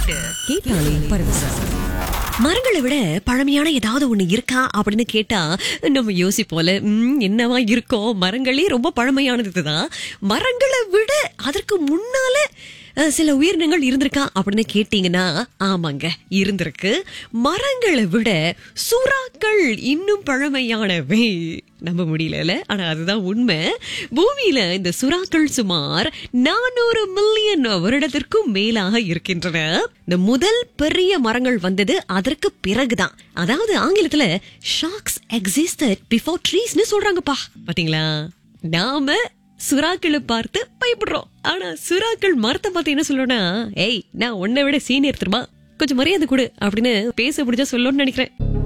பாட்டு கேட்டாலே பரவசம் மரங்களை விட பழமையான ஏதாவது ஒண்ணு இருக்கா அப்படின்னு கேட்டா நம்ம யோசிப்போல "ம், என்னவா இருக்கோம் மரங்களே ரொம்ப பழமையானதுதான் மரங்களை விட அதற்கு முன்னால அஹ், சில உயிரினங்கள் இருந்திருக்கா அப்படின்னு கேட்டீங்கன்னா ஆமாங்க இருந்திருக்கு மரங்களை விட சுறாக்கள் இன்னும் பழமையானவை நம்ப முடியல ஆனா அதுதான் உண்மை பூமியில இந்த சுறாக்கள் சுமார் நானூறு மில்லியன் வருடத்திற்கும் மேலாக இருக்கின்றன இந்த முதல் பெரிய மரங்கள் வந்தது அதற்கு பிறகுதான் அதாவது ஆங்கிலத்துல ஷாக்ஸ் எக்ஸிஸ்டட் பிஃபோர் ட்ரீஸ்னு சொல்றாங்கப்பா பாத்தீங்களா நாம சுறாக்களை பார்த்து பயப்படுறோம் ஆனா சுறாக்கள் மரத்தை பார்த்து என்ன சொல்லணும்னா ஏய் நான் உன்னை விட சீனியர் தெரியுமா கொஞ்சம் மரியாதை கொடு அப்படின்னு பேச முடிஞ்சா சொல்லணும்னு நினைக்கிறேன்